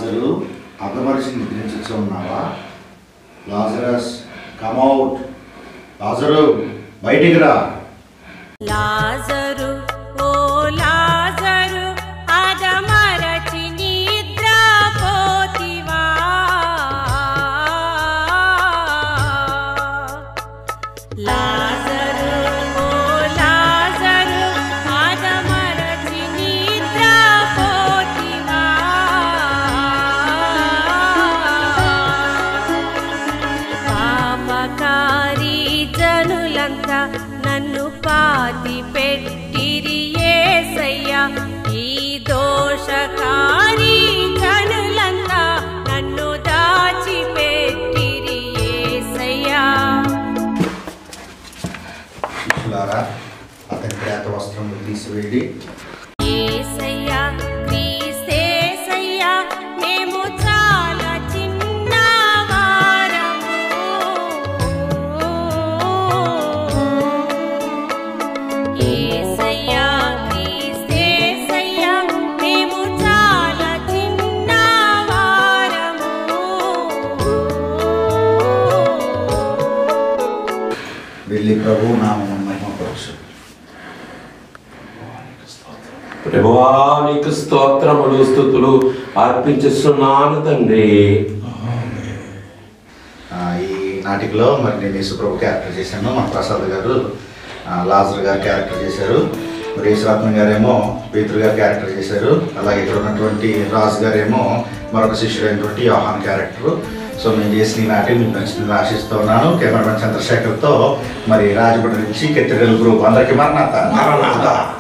లాజరు అగమరిచి నిద్రించచ్చు ఉన్నావా Lazarus come out లాజరు బయటికి రా లాజరు ఓ లాజరు అదమరచి నిద్రపోతివా లాజరు ఓ లాజరు అదమరచి నిద్రపోతివా పాపకారి జనులంతా నన్ను పాతి పెట్టిరి ఏసయ్యా ఈ దోషకారి జనులంతా నన్ను దాచి పెట్టిరి ఏసయ్యా శిష్యులారా అతని ప్రేత వస్త్రములు తీసివేడి ఏసయ్యా క్రీస్తేసయ్యా మేము చాలా చిన్నవారము ఏసయ్యా క్రీస్తేసయ్యా మేము చాలా చిన్నవారము వెళ్ళి ప్రభు నామం మహిమపరచు ప్రభువా నీకు స్తోత్రములు స్థుతులు అర్పించుస్తున్నాను తండ్రి ఆ, ఈ నాటికలో మరి నేను యేసుప్రభు క్యారెక్టర్ చేశాను మన ప్రసాద్ గారు ఆ, లాజర్ గారు క్యారెక్టర్ చేశారు మరి యేసురాత్మ గారేమో పేతురు గారు క్యారెక్టర్ చేశారు అలాగే ఇక్కడ ఉన్నటువంటి రాజు గారేమో మరొక శిష్యుడైనటువంటి యోహాన్ క్యారెక్టర్ సో నేను చేసిన ఈ నాటి మీకు నచ్చిందని ఆశిస్తూ ఉన్నాను కెమెరామెన్ చంద్రశేఖర్తో మరి రాజమండ్రి నుంచి కెత్తెరల్ గ్రూప్ అందరికీ మరణాత మరణాత.